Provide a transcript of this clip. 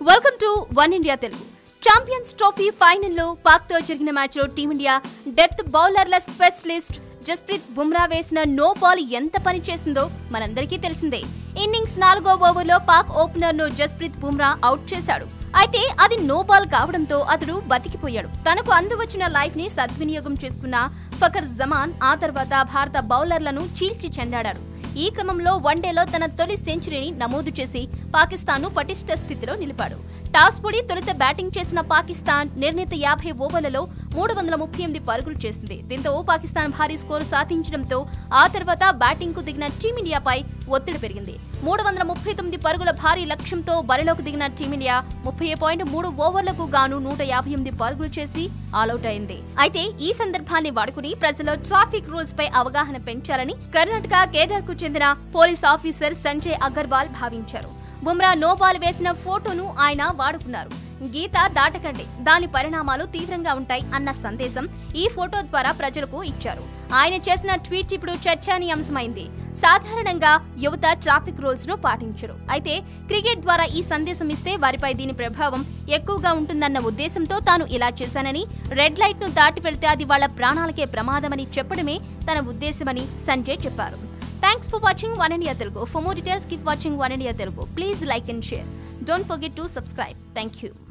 welcome to one India Telugu champions trophy ఫైనల్లో పాక్ తో జరిగిన మ్యాచ్ లో టీమిండియా డెప్త్ బౌలర్ల స్పెషలిస్ట్ జస్ప్రీత్ బుమ్రా వేసిన నో బాల్ ఎంత పని చేసిందో మనందరికీ తెలిసిందే ఇన్నింగ్స్ నాలుగో ఓవర్లో పాక్ ఓపెనర్ ను జస్ప్రీత్ బుమ్రా అవుట్ చేశాడు అయితే అది నో బాల్ కావడంతో అతడు బతికిపోయాడు తనకు అందువచ్చిన లైఫ్ ని సద్వినియోగం చేసుకున్న ఫకర్ జమాన్ ఆ తర్వాత భారత బౌలర్లను చీల్చి చెండాడాడు ఈ క్రమంలో వన్డేలో తన తొలి సెంచరీని నమోదు చేసి పాకిస్తాన్ను పటిష్ట స్థితిలో నిలిపాడు టాస్ పొడి తొలుత బ్యాటింగ్ చేసిన పాకిస్తాన్ నిర్ణీత యాభై ఓవర్లలో మూడు వందల ముప్పై ఎనిమిది పరుగులు చేసింది దీంతో పాకిస్తాన్ భారీ స్కోరు సాధించడంతో ఆ తర్వాత బ్యాటింగ్ కు దిగిన టీమిండియాపై ఒత్తిడి పెరిగింది మూడు వందల ముప్పై తొమ్మిది పరుగుల భారీ లక్ష్యంతో బరిలోకి దిగిన టీమిండియా ముప్పై పాయింట్ మూడు ఓవర్లకు గాను నూట యాభై ఎనిమిది పరుగులు చేసి ఆలౌట్ అయింది అయితే ఈ సందర్భాన్ని వాడుకుని ప్రజల్లో ట్రాఫిక్ రూల్స్ పై అవగాహన పెంచాలని కర్ణాటక కేడర్ కు చెందిన పోలీస్ ఆఫీసర్ సంజయ్ అగర్వాల్ భావించారు బుమ్రా నో బాల్ వేసిన ఫోటోను ఆయన వాడుకున్నారు గీత దాటకండి దాని పరిణామాలు తీవ్రంగా ఉంటాయి అన్న సందేశం ఈ ఫోటో ద్వారా ప్రజలకు ఇచ్చారు ఆయన చేసిన ట్వీట్ ఇప్పుడు చర్చానీయాంశమైంది సాధారణంగా యువత ట్రాఫిక్ రూల్స్ ను పాటించరు అయితే క్రికెట్ ద్వారా ఈ సందేశం ఇస్తే వారిపై దీని ప్రభావం ఎక్కువగా ఉంటుందన్న ఉద్దేశంతో తాను ఇలా చేశానని రెడ్ లైట్ ను దాటి వెళ్తే అది వాళ్ళ ప్రాణాలకే ప్రమాదమని చెప్పడమే తన ఉద్దేశమని సంజయ్ చెప్పారు thanks for watching one India Telugu for more details keep watching one India Telugu please like and share don't forget to subscribe thank you